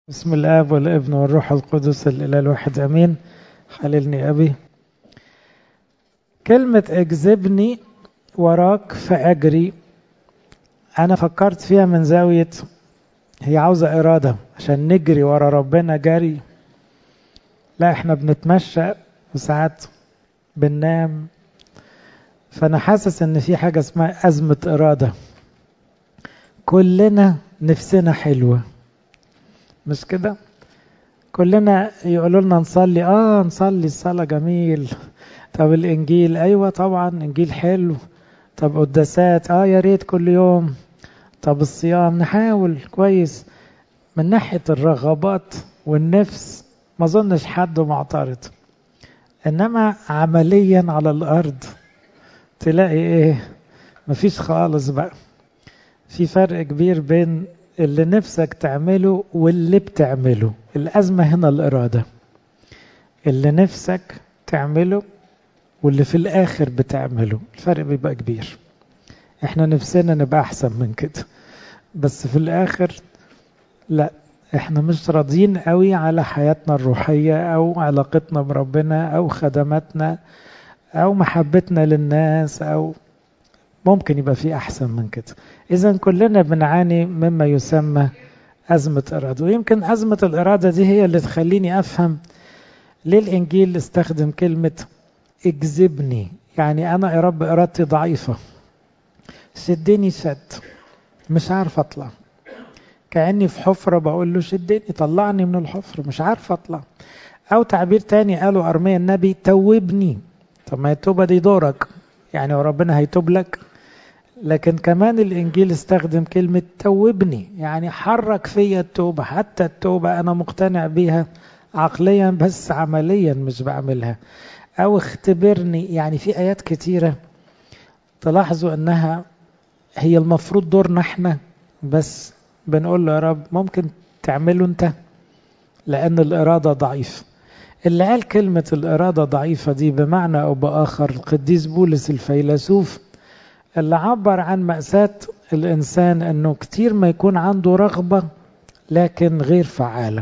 بسم الآب والابن والروح القدس الإله الواحد أمين حللني أبي كلمة اجذبني وراك فأجري أنا فكرت فيها من زاوية هي عاوزة إرادة عشان نجري ورا ربنا جري لا احنا بنتمشى وساعات بننام فأنا حاسس إن في حاجة اسمها أزمة إرادة كلنا نفسنا حلوة مش كده كلنا يقولوا لنا نصلي اه نصلي الصلاة جميل طب الانجيل ايوه طبعا انجيل حلو طب قداسات اه يا ريت كل يوم طب الصيام نحاول كويس من ناحية الرغبات والنفس ما ظنش حد معترض انما عمليا على الارض تلاقي ايه مفيش خالص بقى في فرق كبير بين اللي نفسك تعمله واللي بتعمله الأزمة هنا الإرادة اللي نفسك تعمله واللي في الآخر بتعمله الفرق بيبقى كبير احنا نفسنا نبقى أحسن من كده بس في الآخر لا احنا مش راضيين قوي على حياتنا الروحية أو علاقتنا بربنا أو خدماتنا أو محبتنا للناس أو ممكن يبقى في أحسن من كده إذا كلنا بنعاني مما يسمى أزمة إرادة ويمكن أزمة الإرادة دي هي اللي تخليني أفهم ليه الإنجيل استخدم كلمة اجذبني يعني أنا يا رب إرادتي ضعيفة شدني شد مش عارف أطلع كأني في حفرة بقول له شدني طلعني من الحفرة مش عارف أطلع أو تعبير تاني قاله أرميا النبي توبني طب ما التوبة دي دورك يعني وربنا هيتوب لك لكن كمان الإنجيل استخدم كلمة توبني يعني حرك فيا التوبة حتى التوبة أنا مقتنع بيها عقليا بس عمليا مش بعملها أو اختبرني يعني في آيات كتيرة تلاحظوا أنها هي المفروض دورنا احنا بس بنقول له يا رب ممكن تعمله انت لأن الإرادة ضعيف اللي قال كلمة الإرادة ضعيفة دي بمعنى أو بآخر القديس بولس الفيلسوف اللي عبر عن مأساة الإنسان أنه كتير ما يكون عنده رغبة لكن غير فعالة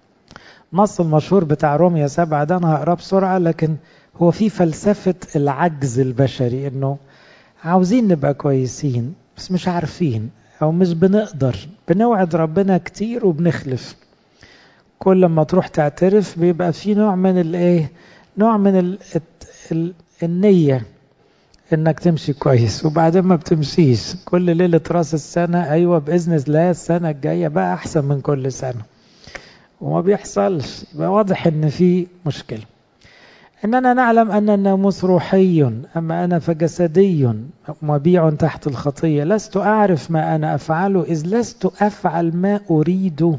نص المشهور بتاع روميا سبعة ده أنا هقراه بسرعة لكن هو في فلسفة العجز البشري أنه عاوزين نبقى كويسين بس مش عارفين أو مش بنقدر بنوعد ربنا كتير وبنخلف كل ما تروح تعترف بيبقى في نوع من الايه نوع من ال ال النية انك تمشي كويس وبعدين ما بتمشيش كل ليلة راس السنة ايوه باذن الله السنة الجاية بقى احسن من كل سنة وما بيحصلش يبقى واضح ان في مشكلة اننا نعلم ان الناموس روحي اما انا فجسدي مبيع تحت الخطية لست اعرف ما انا افعله اذ لست افعل ما اريده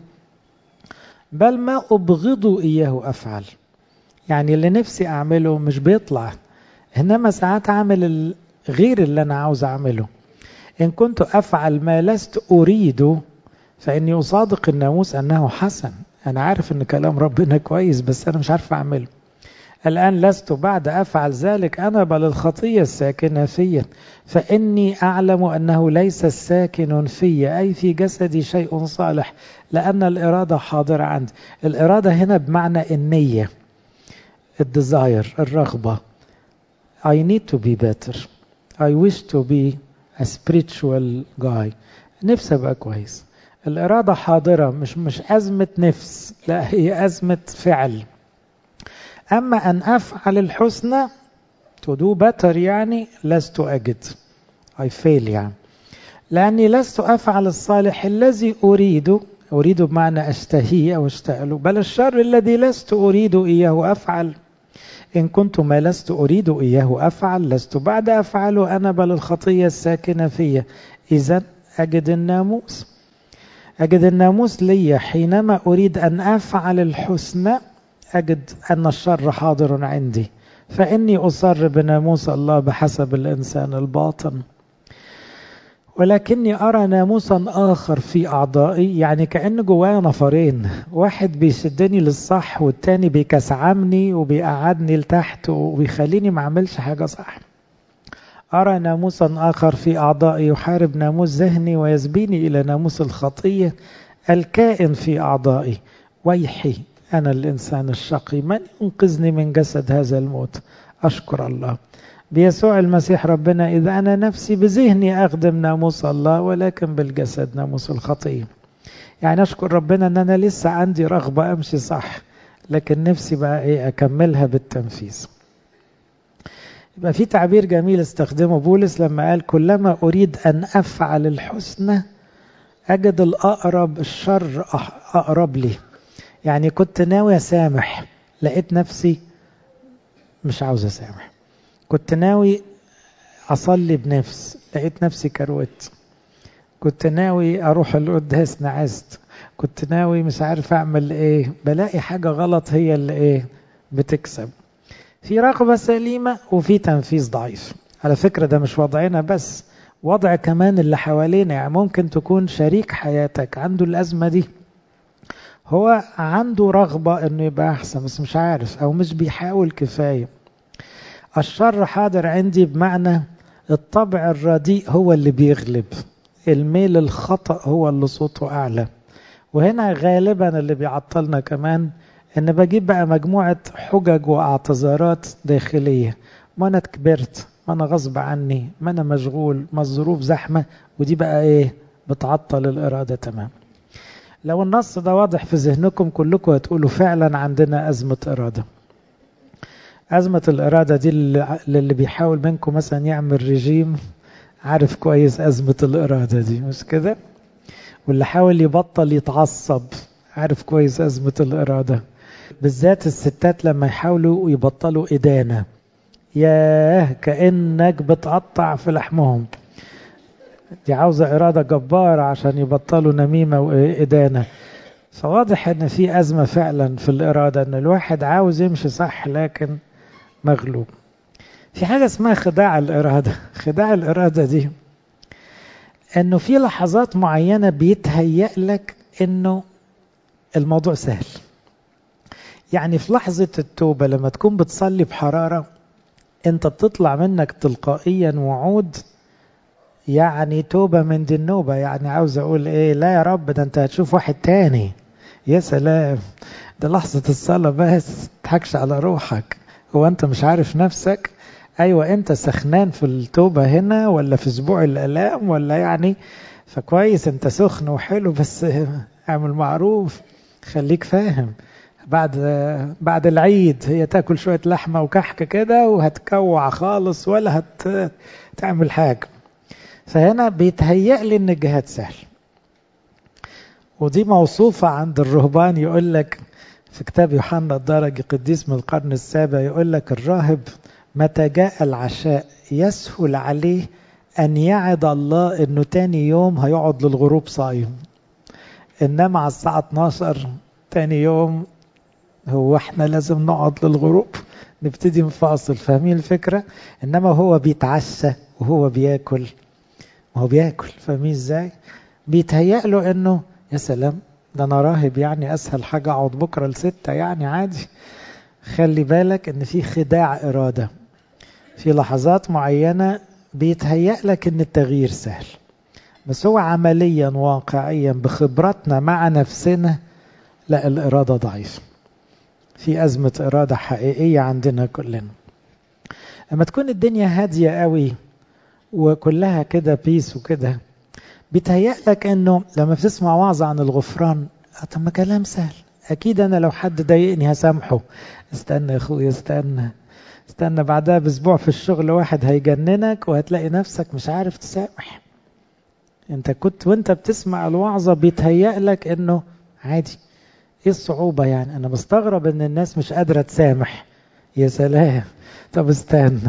بل ما أبغض إياه أفعل يعني اللي نفسي أعمله مش بيطلع إنما ساعات أعمل غير اللي أنا عاوز أعمله إن كنت أفعل ما لست أريده فإني أصادق الناموس أنه حسن أنا عارف أن كلام ربنا كويس بس أنا مش عارف أعمله الآن لست بعد أفعل ذلك أنا بل الخطية الساكنة فيا فإني أعلم أنه ليس الساكن في أي في جسدي شيء صالح لأن الإرادة حاضرة عندي الإرادة هنا بمعنى النية الديزاير الرغبة I need to be better I wish to be a spiritual guy نفسي أبقى كويس الإرادة حاضرة مش مش أزمة نفس لا هي أزمة فعل أما أن أفعل الحسنى to do better يعني لست أجد I fail يعني لأني لست أفعل الصالح الذي أريده أريد بمعنى أشتهيه أو أشتغله بل الشر الذي لست أريد إياه أفعل إن كنت ما لست أريد إياه أفعل لست بعد أفعله أنا بل الخطية الساكنة فيا إذا أجد الناموس أجد الناموس لي حينما أريد أن أفعل الحسنى أجد أن الشر حاضر عندي فإني أصر بناموس الله بحسب الإنسان الباطن ولكني أرى ناموسا آخر في أعضائي يعني كأن جوايا نفرين واحد بيشدني للصح والتاني بيكسعمني وبيقعدني لتحت وبيخليني ما أعملش حاجة صح أرى ناموسا آخر في أعضائي يحارب ناموس ذهني ويسبيني إلى ناموس الخطية الكائن في أعضائي ويحي أنا الإنسان الشقي من ينقذني من جسد هذا الموت أشكر الله بيسوع المسيح ربنا إذا أنا نفسي بذهني أخدم ناموس الله ولكن بالجسد ناموس الخطية يعني أشكر ربنا أن أنا لسه عندي رغبة أمشي صح لكن نفسي بقى إيه أكملها بالتنفيذ يبقى في تعبير جميل استخدمه بولس لما قال كلما أريد أن أفعل الحسنى أجد الأقرب الشر أقرب لي يعني كنت ناوي أسامح لقيت نفسي مش عاوز أسامح كنت ناوي أصلي بنفس لقيت نفسي كروت كنت ناوي أروح القداس نعست كنت ناوي مش عارف أعمل إيه بلاقي حاجة غلط هي اللي إيه بتكسب في رغبة سليمة وفي تنفيذ ضعيف على فكرة ده مش وضعنا بس وضع كمان اللي حوالينا يعني ممكن تكون شريك حياتك عنده الأزمة دي هو عنده رغبة انه يبقى احسن بس مش عارف او مش بيحاول كفاية الشر حاضر عندي بمعنى الطبع الرديء هو اللي بيغلب الميل الخطأ هو اللي صوته اعلى وهنا غالبا اللي بيعطلنا كمان ان بجيب بقى مجموعة حجج واعتذارات داخلية ما انا كبرت ما انا غصب عني ما انا مشغول ما الظروف زحمة ودي بقى ايه بتعطل الارادة تمام لو النص ده واضح في ذهنكم كلكم هتقولوا فعلا عندنا أزمة إرادة أزمة الإرادة دي اللي بيحاول منكم مثلا يعمل رجيم عارف كويس أزمة الإرادة دي مش كده واللي حاول يبطل يتعصب عارف كويس أزمة الإرادة بالذات الستات لما يحاولوا يبطلوا إدانة ياه كأنك بتقطع في لحمهم دي عاوزة إرادة جبارة عشان يبطلوا نميمة وإدانة فواضح أن في أزمة فعلا في الإرادة أن الواحد عاوز يمشي صح لكن مغلوب في حاجة اسمها خداع الإرادة خداع الإرادة دي أنه في لحظات معينة بيتهيأ لك أنه الموضوع سهل يعني في لحظة التوبة لما تكون بتصلي بحرارة أنت بتطلع منك تلقائيا وعود يعني توبة من دي النوبة يعني عاوز أقول إيه لا يا رب ده أنت هتشوف واحد تاني يا سلام ده لحظة الصلاة بس تضحكش على روحك هو أنت مش عارف نفسك أيوة أنت سخنان في التوبة هنا ولا في أسبوع الآلام ولا يعني فكويس أنت سخن وحلو بس اعمل معروف خليك فاهم بعد بعد العيد هي تاكل شوية لحمة وكحك كده وهتكوع خالص ولا هتعمل حاجة فهنا بيتهيأ لي ان الجهاد سهل ودي موصوفة عند الرهبان يقول لك في كتاب يوحنا الدرجي قديس من القرن السابع يقول لك الراهب متى جاء العشاء يسهل عليه أن يعد الله أنه تاني يوم هيقعد للغروب صايم إنما على الساعة 12 تاني يوم هو احنا لازم نقعد للغروب نبتدي نفاصل فاهمين الفكرة إنما هو بيتعشى وهو بياكل ما هو بياكل فاهمين ازاي بيتهيأ له انه يا سلام ده انا راهب يعني اسهل حاجة اقعد بكرة لستة يعني عادي خلي بالك ان في خداع ارادة في لحظات معينة بيتهيأ لك ان التغيير سهل بس هو عمليا واقعيا بخبرتنا مع نفسنا لا الإرادة ضعيفة في أزمة إرادة حقيقية عندنا كلنا لما تكون الدنيا هادية قوي وكلها كده بيس وكده بيتهيأ لك انه لما بتسمع وعظة عن الغفران طب ما كلام سهل اكيد انا لو حد ضايقني هسامحه استنى يا اخويا استنى استنى بعدها باسبوع في الشغل واحد هيجننك وهتلاقي نفسك مش عارف تسامح انت كنت وانت بتسمع الوعظة بيتهيأ لك انه عادي ايه الصعوبة يعني انا بستغرب ان الناس مش قادرة تسامح يا سلام طب استنى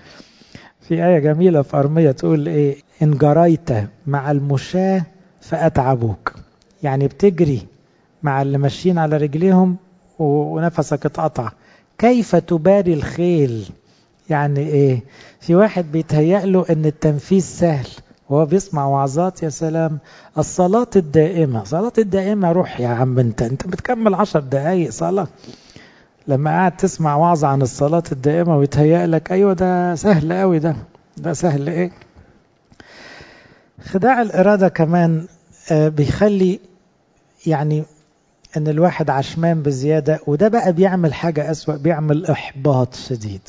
في آية جميلة في أرمية تقول إيه إن جريت مع المشاة فأتعبوك يعني بتجري مع اللي ماشيين على رجليهم ونفسك اتقطع كيف تباري الخيل يعني إيه في واحد بيتهيأ له إن التنفيذ سهل وهو بيسمع وعظات يا سلام الصلاة الدائمة صلاة الدائمة روح يا عم انت انت بتكمل عشر دقايق صلاة لما قاعد تسمع وعظ عن الصلاة الدائمة ويتهيأ لك أيوة ده سهل قوي ده ده سهل إيه خداع الإرادة كمان بيخلي يعني ان الواحد عشمان بزيادة وده بقى بيعمل حاجة أسوأ بيعمل إحباط شديد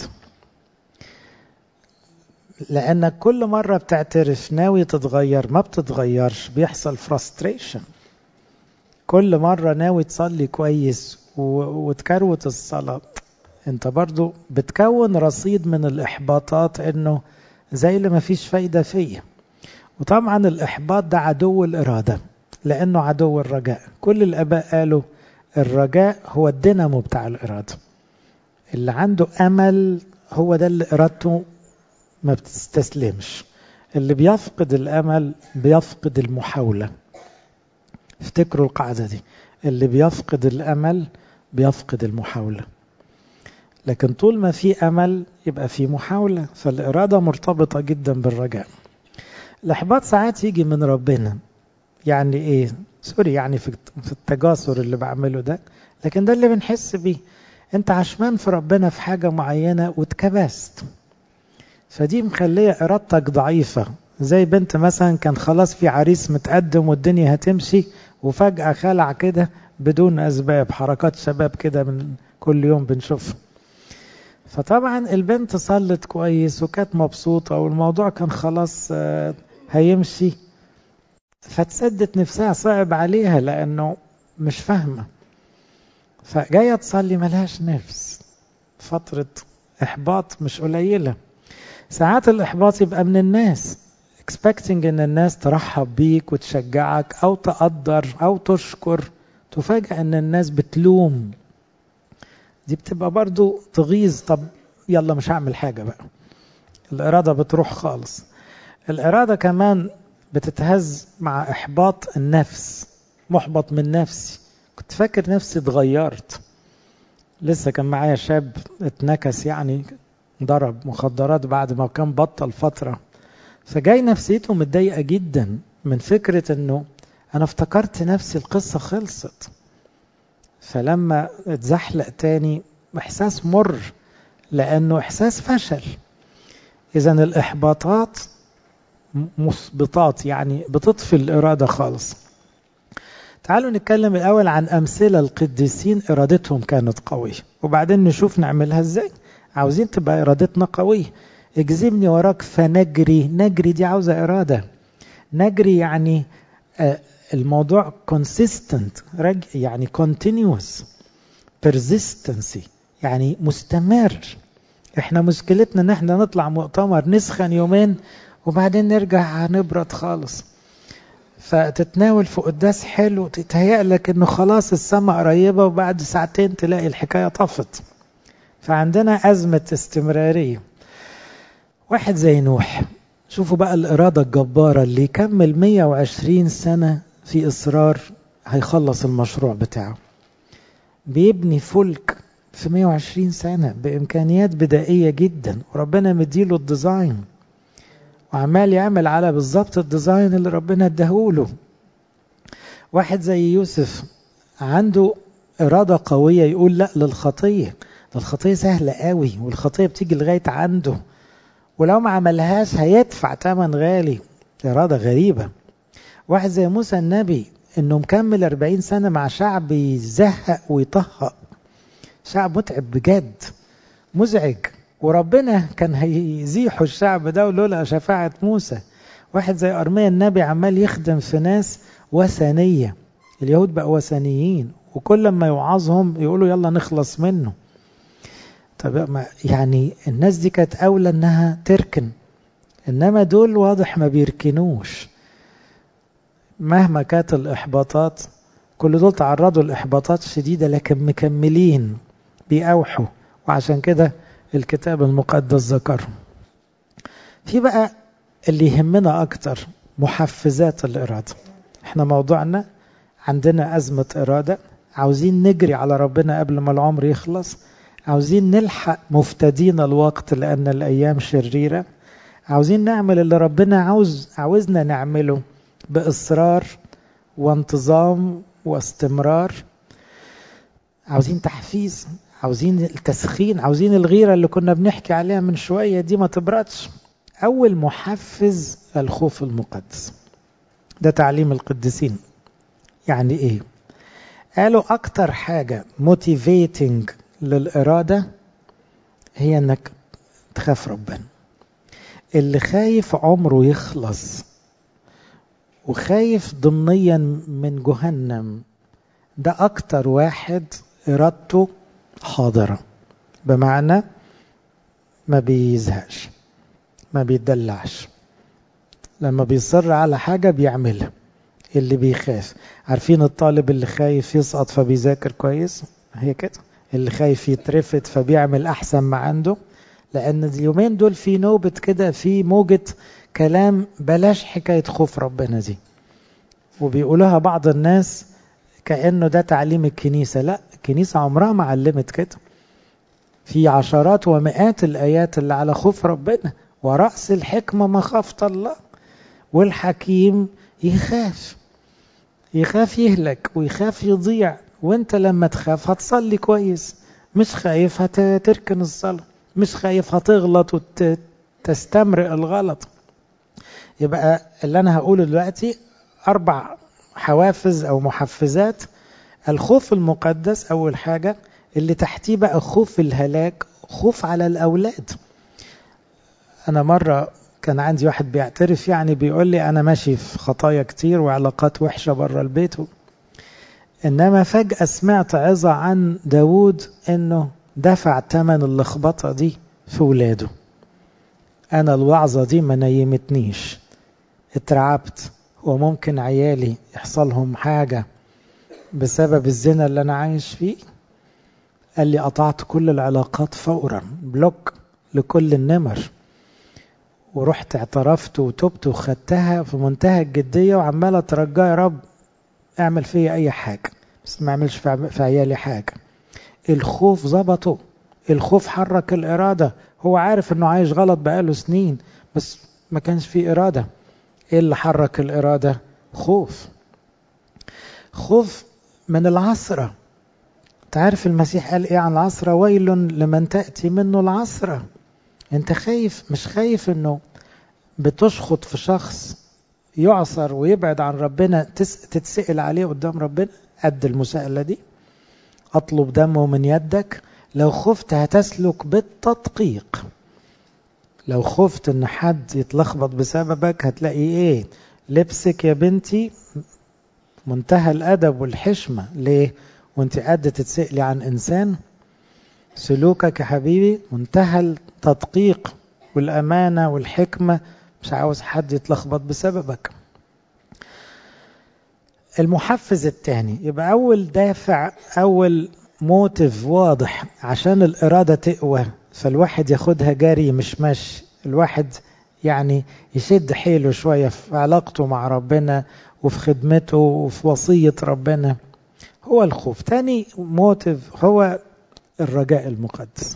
لأنك كل مرة بتعترف ناوي تتغير ما بتتغيرش بيحصل فرستريشن كل مرة ناوي تصلي كويس وتكروت الصلاة انت برضو بتكون رصيد من الإحباطات انه زي اللي ما فيش فايدة فيه وطبعا الإحباط ده عدو الإرادة لأنه عدو الرجاء كل الآباء قالوا الرجاء هو الدينامو بتاع الإرادة اللي عنده أمل هو ده اللي إرادته ما بتستسلمش اللي بيفقد الأمل بيفقد المحاولة افتكروا القاعدة دي اللي بيفقد الأمل بيفقد المحاولة لكن طول ما في أمل يبقى في محاولة فالإرادة مرتبطة جدا بالرجاء الإحباط ساعات يجي من ربنا يعني إيه سوري يعني في التجاسر اللي بعمله ده لكن ده اللي بنحس بيه أنت عشمان في ربنا في حاجة معينة واتكبست فدي مخلية إرادتك ضعيفة زي بنت مثلا كان خلاص في عريس متقدم والدنيا هتمشي وفجأة خلع كده بدون أسباب حركات شباب كده من كل يوم بنشوفها فطبعا البنت صلت كويس وكانت مبسوطة والموضوع كان خلاص هيمشي فتصدت نفسها صعب عليها لأنه مش فاهمة فجاية تصلي ملهاش نفس فترة إحباط مش قليلة ساعات الإحباط يبقى من الناس expecting ان الناس ترحب بيك وتشجعك او تقدر او تشكر تفاجأ ان الناس بتلوم دي بتبقى برضو تغيظ طب يلا مش هعمل حاجة بقى الإرادة بتروح خالص الإرادة كمان بتتهز مع إحباط النفس محبط من نفسي كنت فاكر نفسي اتغيرت لسه كان معايا شاب اتنكس يعني ضرب مخدرات بعد ما كان بطل فترة فجاي نفسيته متضايقة جدا من فكرة انه انا افتكرت نفسي القصة خلصت فلما اتزحلق تاني احساس مر لانه احساس فشل اذا الاحباطات مثبطات يعني بتطفي الاراده خالص تعالوا نتكلم الاول عن امثله القديسين ارادتهم كانت قويه وبعدين نشوف نعملها ازاي عاوزين تبقى ارادتنا قويه اجذبني وراك فنجري نجري دي عاوزه اراده نجري يعني الموضوع consistent يعني continuous persistency يعني مستمر احنا مشكلتنا ان احنا نطلع مؤتمر نسخن يومين وبعدين نرجع نبرد خالص فتتناول في قداس حلو تتهيأ لك انه خلاص السماء قريبة وبعد ساعتين تلاقي الحكاية طفت فعندنا أزمة استمرارية واحد زي نوح شوفوا بقى الإرادة الجبارة اللي يكمل 120 سنة في إصرار هيخلص المشروع بتاعه بيبني فلك في 120 سنة بإمكانيات بدائية جدا وربنا مديله الديزاين وعمال يعمل على بالظبط الديزاين اللي ربنا اداهوله واحد زي يوسف عنده إرادة قوية يقول لا للخطية ده الخطية سهلة قوي والخطية بتيجي لغاية عنده ولو ما عملهاش هيدفع ثمن غالي إرادة غريبة واحد زي موسى النبي انه مكمل 40 سنة مع شعب يزهق ويطهق شعب متعب بجد مزعج وربنا كان هيزيحوا الشعب ده ولولا شفاعة موسى واحد زي أرميا النبي عمال يخدم في ناس وثنية اليهود بقوا وثنيين وكل ما يوعظهم يقولوا يلا نخلص منه طب يعني الناس دي كانت أولى إنها تركن إنما دول واضح ما بيركنوش مهما كانت الإحباطات كل دول تعرضوا لإحباطات شديدة لكن مكملين بيأوحوا وعشان كده الكتاب المقدس ذكرهم في بقى اللي يهمنا أكتر محفزات الإرادة احنا موضوعنا عندنا أزمة إرادة عاوزين نجري على ربنا قبل ما العمر يخلص عاوزين نلحق مفتدين الوقت لأن الأيام شريرة عاوزين نعمل اللي ربنا عاوز عاوزنا نعمله بإصرار وانتظام واستمرار عاوزين تحفيز عاوزين التسخين عاوزين الغيرة اللي كنا بنحكي عليها من شوية دي ما تبردش أول محفز الخوف المقدس ده تعليم القديسين يعني إيه قالوا أكتر حاجة موتيفيتنج للإرادة هي أنك تخاف ربنا اللي خايف عمره يخلص وخايف ضمنيا من جهنم ده أكتر واحد إرادته حاضرة بمعنى ما بيزهقش ما بيدلعش لما بيصر على حاجة بيعملها اللي بيخاف عارفين الطالب اللي خايف يسقط فبيذاكر كويس هي كده اللي خايف يترفد فبيعمل أحسن ما عنده لأن اليومين دول في نوبة كده في موجة كلام بلاش حكاية خوف ربنا دي وبيقولوها بعض الناس كأنه ده تعليم الكنيسة لا الكنيسة عمرها ما علمت كده في عشرات ومئات الآيات اللي على خوف ربنا ورأس الحكمة مخافة الله والحكيم يخاف يخاف يهلك ويخاف يضيع وانت لما تخاف هتصلي كويس مش خايف هتركن الصلاة مش خايف هتغلط وتستمرئ الغلط يبقى اللي انا هقوله دلوقتي اربع حوافز او محفزات الخوف المقدس اول حاجة اللي تحتيه بقى خوف الهلاك خوف على الاولاد انا مرة كان عندي واحد بيعترف يعني بيقول لي انا ماشي في خطايا كتير وعلاقات وحشة بره البيت انما فجأة سمعت عظة عن داود انه دفع ثمن اللخبطة دي في ولاده انا الوعظة دي ما نيمتنيش اترعبت وممكن عيالي يحصلهم حاجة بسبب الزنا اللي انا عايش فيه قال لي قطعت كل العلاقات فورا بلوك لكل النمر ورحت اعترفت وتبت وخدتها في منتهى الجدية وعمال اترجى يا رب اعمل فيا اي حاجة بس ما اعملش في عيالي حاجة الخوف ظبطه الخوف حرك الإرادة هو عارف انه عايش غلط بقاله سنين بس ما كانش فيه إرادة ايه اللي حرك الإرادة خوف خوف من العصرة تعرف المسيح قال ايه عن العصرة ويل لمن تأتي منه العصرة انت خايف مش خايف انه بتشخط في شخص يعصر ويبعد عن ربنا تتسأل عليه قدام ربنا قد المساءلة دي اطلب دمه من يدك لو خفت هتسلك بالتدقيق لو خفت ان حد يتلخبط بسببك هتلاقي ايه لبسك يا بنتي منتهى الادب والحشمة ليه وانت قاعدة تتسألي عن انسان سلوكك يا حبيبي منتهى التدقيق والامانة والحكمة مش عاوز حد يتلخبط بسببك المحفز الثاني يبقى اول دافع اول موتيف واضح عشان الإرادة تقوى فالواحد ياخدها جاري مش ماشي الواحد يعني يشد حيله شوية في علاقته مع ربنا وفي خدمته وفي وصية ربنا هو الخوف تاني موتيف هو الرجاء المقدس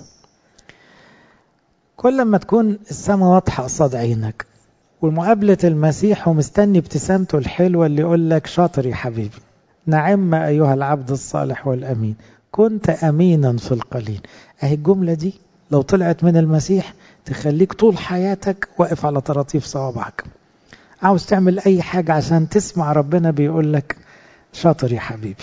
كل ما تكون السماء واضحة قصاد عينك ومقابلة المسيح ومستني ابتسامته الحلوة اللي يقول لك شاطر يا حبيبي نعم أيها العبد الصالح والأمين كنت أمينا في القليل أهي الجملة دي لو طلعت من المسيح تخليك طول حياتك واقف على طراطيف صوابعك عاوز تعمل أي حاجة عشان تسمع ربنا بيقول لك شاطر يا حبيبي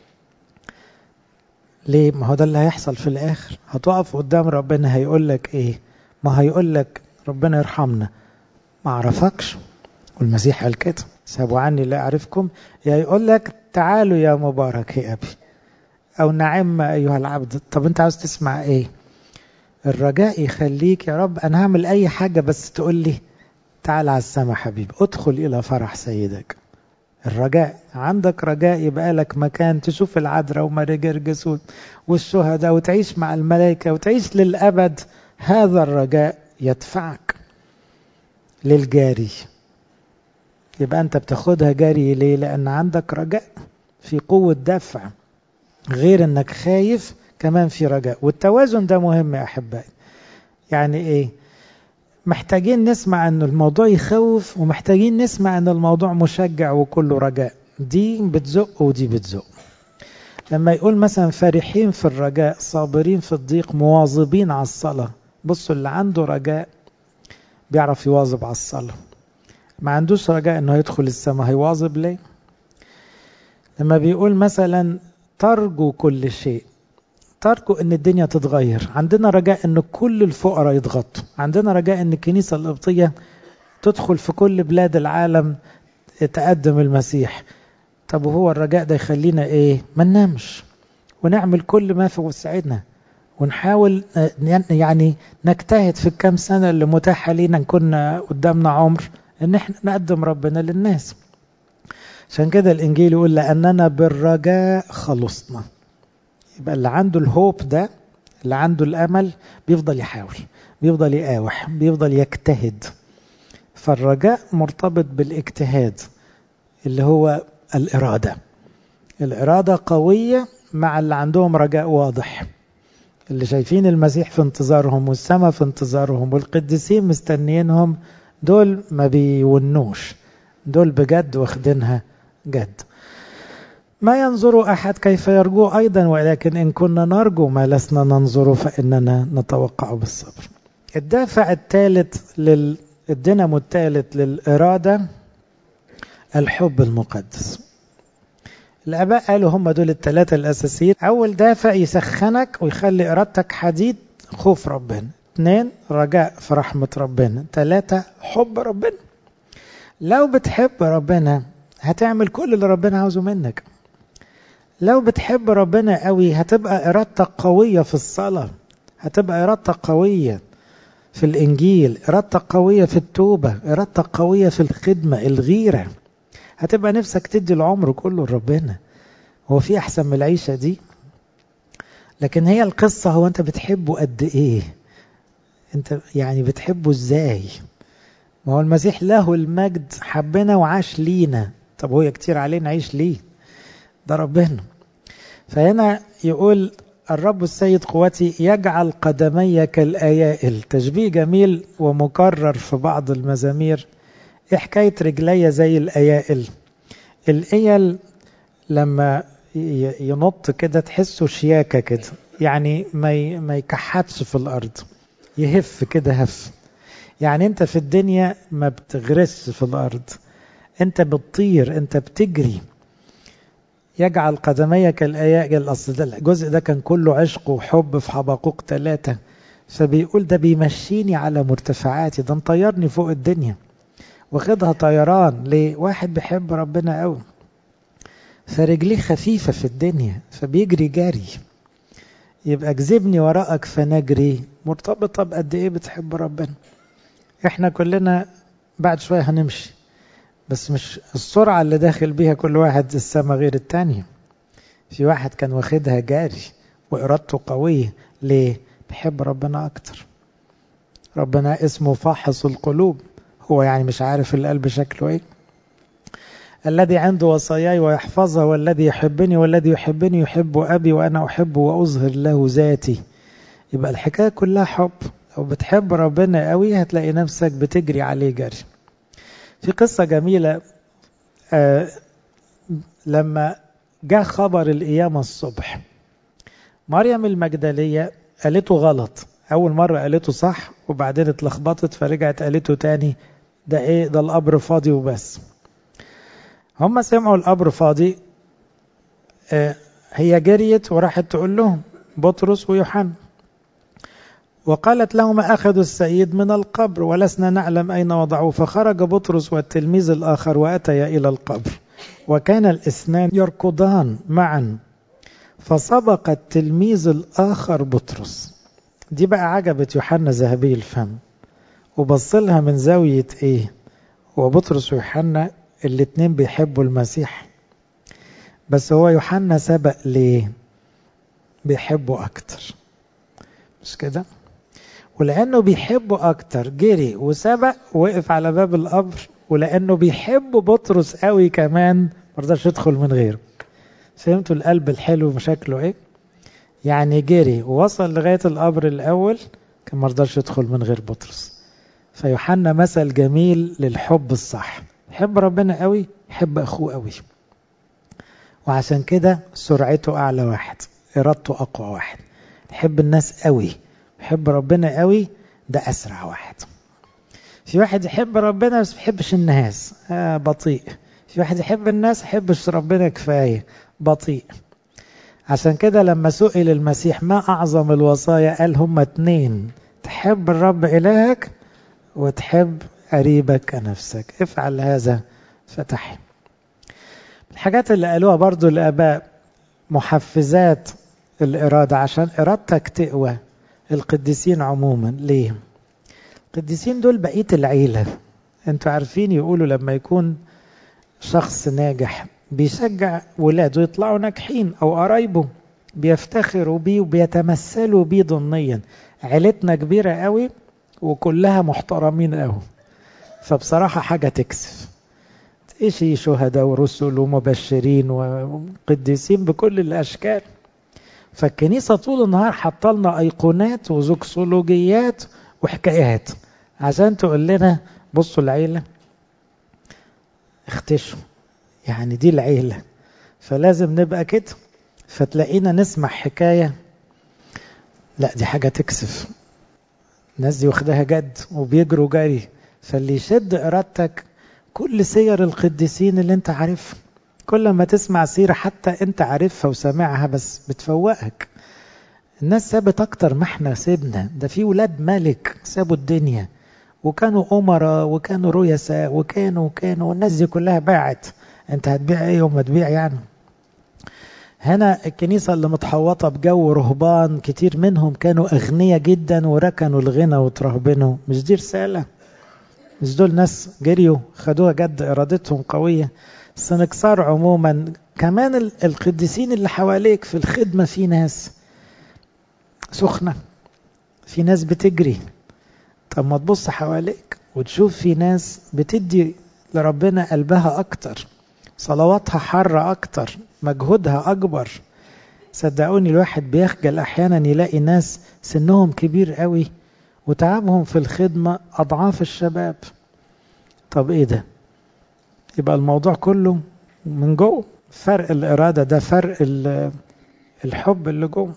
ليه ما هو ده اللي هيحصل في الآخر هتقف قدام ربنا هيقول لك إيه ما هيقول لك ربنا يرحمنا ما عرفكش والمسيح قال كده سابوا عني لا أعرفكم يا يقول لك تعالوا يا مبارك يا أبي أو نعم أيها العبد طب أنت عاوز تسمع إيه الرجاء يخليك يا رب أنا هعمل أي حاجة بس تقول لي تعال على السماء حبيبي ادخل إلى فرح سيدك الرجاء عندك رجاء يبقى لك مكان تشوف العذراء وماري جرجس والشهداء وتعيش مع الملائكة وتعيش للأبد هذا الرجاء يدفعك للجاري يبقى أنت بتاخدها جاري ليه لأن عندك رجاء في قوة دفع غير أنك خايف كمان في رجاء والتوازن ده مهم يا أحبائي يعني إيه محتاجين نسمع أن الموضوع يخوف ومحتاجين نسمع أن الموضوع مشجع وكله رجاء دي بتزق ودي بتزق لما يقول مثلا فرحين في الرجاء صابرين في الضيق مواظبين على الصلاة بصوا اللي عنده رجاء بيعرف يواظب على الصلاة ما عندوش رجاء انه يدخل السماء هيواظب ليه لما بيقول مثلا ترجو كل شيء ترجو ان الدنيا تتغير عندنا رجاء ان كل الفقراء يتغطوا عندنا رجاء ان الكنيسة القبطية تدخل في كل بلاد العالم تقدم المسيح طب وهو الرجاء ده يخلينا ايه ما ننامش ونعمل كل ما في وسعنا ونحاول يعني نجتهد في الكام سنة اللي متاحة لينا نكون قدامنا عمر ان احنا نقدم ربنا للناس عشان كده الانجيل يقول لاننا بالرجاء خلصنا يبقى اللي عنده الهوب ده اللي عنده الامل بيفضل يحاول بيفضل يقاوح بيفضل يجتهد فالرجاء مرتبط بالاجتهاد اللي هو الإرادة الإرادة قوية مع اللي عندهم رجاء واضح اللي شايفين المسيح في انتظارهم والسماء في انتظارهم والقديسين مستنيينهم دول ما بيونوش دول بجد واخدينها جد ما ينظر أحد كيف يرجو أيضا ولكن إن كنا نرجو ما لسنا ننظر فإننا نتوقع بالصبر الدافع الثالث لل... الدينامو الثالث للإرادة الحب المقدس الآباء قالوا هم دول الثلاثة الأساسيين أول دافع يسخنك ويخلي إرادتك حديد خوف ربنا اثنين رجاء في رحمة ربنا ثلاثة حب ربنا لو بتحب ربنا هتعمل كل اللي ربنا عاوزه منك لو بتحب ربنا قوي هتبقى إرادتك قوية في الصلاة هتبقى إرادتك قوية في الإنجيل إرادتك قوية في التوبة إرادتك قوية في الخدمة الغيرة هتبقى نفسك تدي العمر كله لربنا هو في أحسن من العيشة دي لكن هي القصة هو أنت بتحبه قد إيه أنت يعني بتحبه إزاي ما هو المسيح له المجد حبنا وعاش لينا طب هو كتير علينا عيش ليه ده ربنا فهنا يقول الرب السيد قوتي يجعل قدمي كالأيائل تشبيه جميل ومكرر في بعض المزامير ايه حكاية رجلي زي الأيائل الأيل لما ينط كده تحسه شياكة كده يعني ما ما يكحتش في الأرض يهف كده هف يعني انت في الدنيا ما بتغرسش في الأرض انت بتطير انت بتجري يجعل قدمي كالأيائل أصل ده الجزء ده كان كله عشق وحب في حبقوق ثلاثة فبيقول ده بيمشيني على مرتفعاتي ده مطيرني فوق الدنيا واخدها طيران ليه واحد بيحب ربنا قوي فرجليه خفيفة في الدنيا فبيجري جري يبقى اجذبني وراءك فنجري مرتبطة بقد ايه بتحب ربنا احنا كلنا بعد شوية هنمشي بس مش السرعة اللي داخل بيها كل واحد السما غير التانية في واحد كان واخدها جاري وإرادته قوية ليه؟ بيحب ربنا أكتر ربنا اسمه فاحص القلوب هو يعني مش عارف القلب شكله ايه الذي عنده وصاياي ويحفظها والذي يحبني والذي يحبني يحب أبي وأنا أحبه وأظهر له ذاتي يبقى الحكاية كلها حب لو بتحب ربنا قوي هتلاقي نفسك بتجري عليه جري في قصة جميلة آه لما جاء خبر القيامة الصبح مريم المجدلية قالته غلط أول مرة قالته صح وبعدين اتلخبطت فرجعت قالته تاني ده ايه ده القبر فاضي وبس هم سمعوا القبر فاضي آه هي جريت وراحت تقول لهم بطرس ويوحنا وقالت لهما أخذوا السيد من القبر ولسنا نعلم أين وضعوه فخرج بطرس والتلميذ الآخر وأتيا إلى القبر وكان الاثنان يركضان معا فسبق التلميذ الآخر بطرس دي بقى عجبت يوحنا ذهبي الفم وبص لها من زاوية ايه وبطرس ويوحنا الاتنين بيحبوا المسيح بس هو يوحنا سبق ليه بيحبه اكتر مش كده ولانه بيحبه اكتر جري وسبق وقف على باب القبر ولانه بيحب بطرس قوي كمان مرضاش يدخل من غيره فهمتوا القلب الحلو شكله ايه يعني جري ووصل لغاية القبر الأول كان مرضاش يدخل من غير بطرس فيوحنا مثل جميل للحب الصح يحب ربنا قوي يحب أخوه قوي وعشان كده سرعته أعلى واحد إرادته أقوى واحد يحب الناس قوي يحب ربنا قوي ده أسرع واحد في واحد يحب ربنا بس بيحبش الناس آه بطيء في واحد يحب الناس يحبش ربنا كفاية بطيء عشان كده لما سئل المسيح ما أعظم الوصايا قال هما اتنين تحب الرب إلهك وتحب قريبك كنفسك افعل هذا فتحي الحاجات اللي قالوها برضو الآباء محفزات الإرادة عشان إرادتك تقوى القديسين عموما ليه القديسين دول بقية العيلة انتوا عارفين يقولوا لما يكون شخص ناجح بيشجع ولاده يطلعوا ناجحين او قرايبه بيفتخروا بيه وبيتمثلوا بيه ضمنيا عيلتنا كبيرة قوي وكلها محترمين قوي فبصراحة حاجة تكسف ايش شهداء ورسل ومبشرين وقديسين بكل الاشكال فالكنيسة طول النهار حاطه لنا ايقونات وزوكسولوجيات وحكايات عشان تقول لنا بصوا العيلة اختشوا يعني دي العيلة فلازم نبقى كده فتلاقينا نسمع حكاية لا دي حاجة تكسف الناس دي واخداها جد وبيجروا جري فاللي يشد إرادتك كل سير القديسين اللي انت عارفها كل ما تسمع سيرة حتى انت عارفها وسامعها بس بتفوقك الناس سابت اكتر ما احنا سيبنا ده في ولاد ملك سابوا الدنيا وكانوا أمراء وكانوا رؤساء وكانوا وكانوا والناس دي كلها باعت انت هتبيع ايه وما تبيع يعني هنا الكنيسة اللي متحوطة بجو رهبان كتير منهم كانوا أغنياء جدا وركنوا الغنى وترهبنوا مش دي رسالة مش دول ناس جريوا خدوها جد إرادتهم قوية السنكسار عموما كمان القديسين اللي حواليك في الخدمة في ناس سخنة في ناس بتجري طب ما تبص حواليك وتشوف في ناس بتدي لربنا قلبها أكتر صلواتها حارة أكتر مجهودها أكبر صدقوني الواحد بيخجل أحيانا يلاقي ناس سنهم كبير قوي وتعبهم في الخدمة أضعاف الشباب طب إيه ده يبقى الموضوع كله من جوه فرق الإرادة ده فرق الحب اللي جوه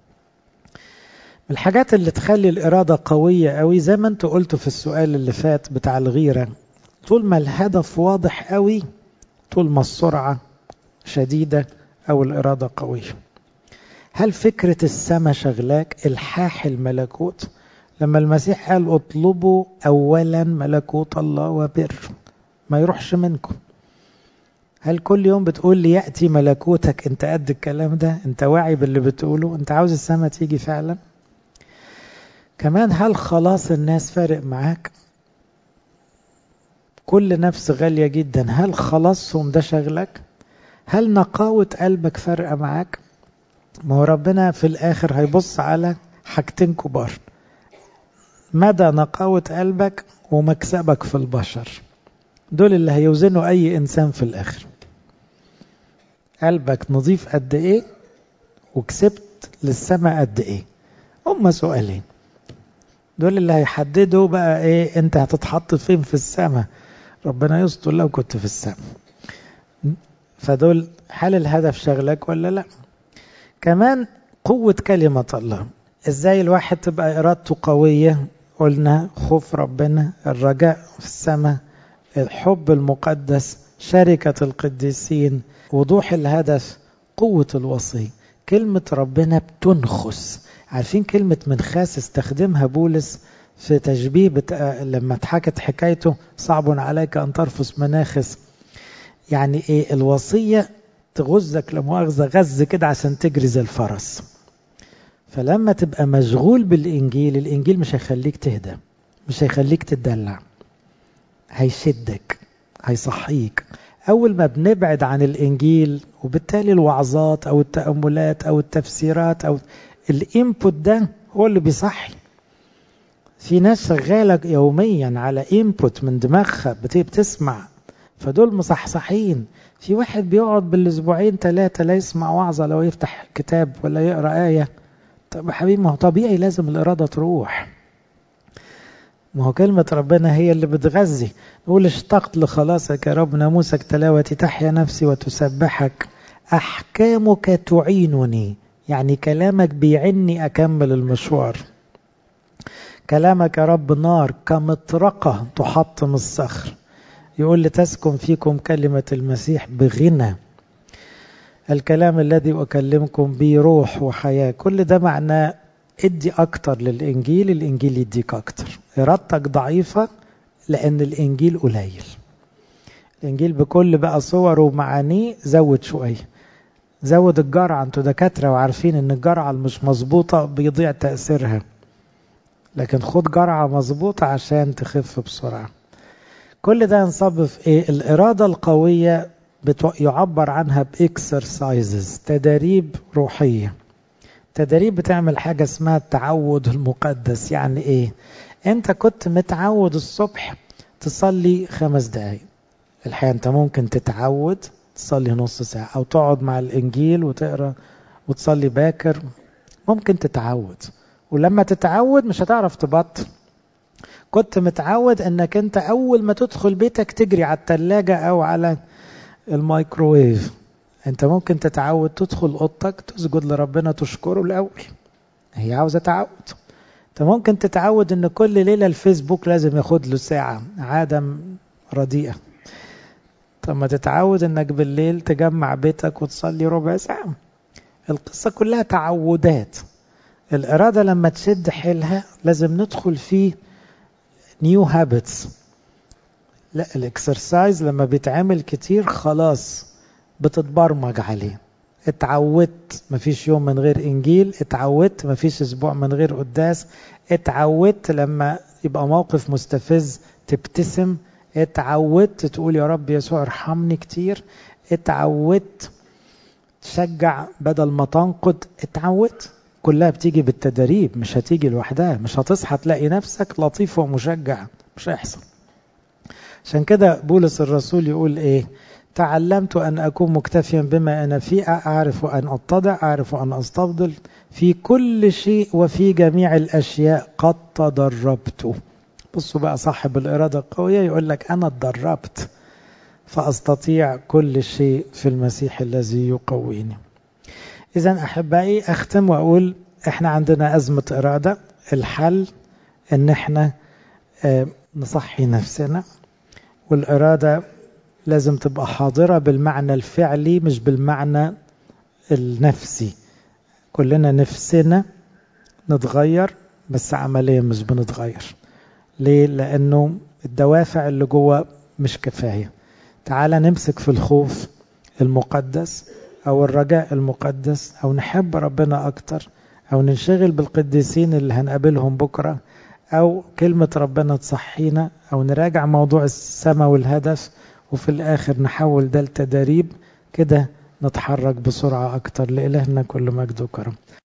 الحاجات اللي تخلي الإرادة قوية قوي زي ما انتوا قلتوا في السؤال اللي فات بتاع الغيرة طول ما الهدف واضح قوي طول ما السرعة شديدة أو الإرادة قوية هل فكرة السماء شغلاك الحاح الملكوت لما المسيح قال اطلبوا أولا ملكوت الله وبر ما يروحش منكم هل كل يوم بتقول لي يأتي ملكوتك انت قد الكلام ده انت واعي باللي بتقوله انت عاوز السماء تيجي فعلا كمان هل خلاص الناس فارق معاك كل نفس غالية جدا هل خلاصهم ده شغلك هل نقاوة قلبك فارقة معاك ما هو ربنا في الآخر هيبص على حاجتين كبار مدى نقاوة قلبك ومكسبك في البشر دول اللي هيوزنوا أي إنسان في الآخر قلبك نظيف قد إيه وكسبت للسماء قد إيه هما سؤالين دول اللي هيحددوا بقى إيه أنت هتتحط فين في السماء ربنا يستر لو كنت في السماء فدول هل الهدف شغلك ولا لا كمان قوة كلمة الله ازاي الواحد تبقى ارادته قوية قلنا خوف ربنا الرجاء في السماء الحب المقدس شركة القديسين وضوح الهدف قوة الوصي كلمة ربنا بتنخس عارفين كلمة منخاس استخدمها بولس في تشبيه بت... لما اتحكت حكايته صعب عليك أن ترفس مناخس يعني ايه الوصية تغزك لمؤاخذة غز كده عشان تجري زي الفرس فلما تبقى مشغول بالإنجيل الإنجيل مش هيخليك تهدى مش هيخليك تدلع هيشدك هيصحيك أول ما بنبعد عن الإنجيل وبالتالي الوعظات أو التأملات أو التفسيرات أو الإنبوت ده هو اللي بيصحي في ناس شغالة يوميا على إنبوت من دماغها بتسمع فدول مصحصحين في واحد بيقعد بالاسبوعين ثلاثة لا يسمع وعظة لو يفتح كتاب ولا يقرأ آية طب يا حبيبي ما هو طبيعي لازم الإرادة تروح ما هو كلمة ربنا هي اللي بتغذي نقول اشتقت لخلاصك يا رب ناموسك تلاوتي تحيا نفسي وتسبحك أحكامك تعينني يعني كلامك بيعني أكمل المشوار كلامك يا رب نار كمطرقة تحطم الصخر يقول لتسكن فيكم كلمة المسيح بغنى الكلام الذي أكلمكم به روح وحياة كل ده معناه ادي أكتر للإنجيل الإنجيل يديك أكتر إرادتك ضعيفة لأن الإنجيل قليل الإنجيل بكل بقى صوره ومعانيه زود شوية زود الجرعة انتوا دكاترة وعارفين ان الجرعة المش مظبوطة بيضيع تأثيرها لكن خد جرعة مظبوطة عشان تخف بسرعة كل ده ينصب في ايه الإرادة القوية يعبر عنها بإكسرسايزز تدريب روحية تدريب بتعمل حاجة اسمها التعود المقدس يعني ايه انت كنت متعود الصبح تصلي خمس دقايق الحقيقة انت ممكن تتعود تصلي نص ساعة او تقعد مع الانجيل وتقرأ وتصلي باكر ممكن تتعود ولما تتعود مش هتعرف تبطل كنت متعود انك انت اول ما تدخل بيتك تجري على التلاجة او على الميكروويف انت ممكن تتعود تدخل اوضتك تسجد لربنا تشكره الاول هي عاوزه تعود انت ممكن تتعود ان كل ليله الفيسبوك لازم ياخد له ساعه عاده رديئه طب ما تتعود انك بالليل تجمع بيتك وتصلي ربع ساعه القصه كلها تعودات الاراده لما تشد حيلها لازم ندخل في نيو هابتس لا الاكسرسايز لما بيتعمل كتير خلاص بتتبرمج عليه اتعودت مفيش يوم من غير انجيل اتعودت مفيش اسبوع من غير قداس اتعودت لما يبقى موقف مستفز تبتسم اتعودت تقول يا رب يسوع ارحمني كتير اتعودت تشجع بدل ما تنقد اتعودت كلها بتيجي بالتدريب مش هتيجي لوحدها مش هتصحى تلاقي نفسك لطيف ومشجع مش هيحصل عشان كده بولس الرسول يقول ايه تعلمت أن أكون مكتفيا بما أنا فيه أعرف أن أتضع أعرف أن أستفضل في كل شيء وفي جميع الأشياء قد تدربت بصوا بقى صاحب الإرادة القوية يقول لك أنا اتدربت فأستطيع كل شيء في المسيح الذي يقويني إذا أحبائي أختم وأقول إحنا عندنا أزمة إرادة الحل إن إحنا نصحي نفسنا والإرادة لازم تبقى حاضرة بالمعنى الفعلي مش بالمعنى النفسي كلنا نفسنا نتغير بس عمليا مش بنتغير ليه؟ لأنه الدوافع اللي جوه مش كفاية تعال نمسك في الخوف المقدس أو الرجاء المقدس أو نحب ربنا أكتر أو ننشغل بالقديسين اللي هنقابلهم بكرة أو كلمة ربنا تصحينا أو نراجع موضوع السماء والهدف وفي الآخر نحول ده لتدريب كده نتحرك بسرعة أكتر لإلهنا كل مجد وكرم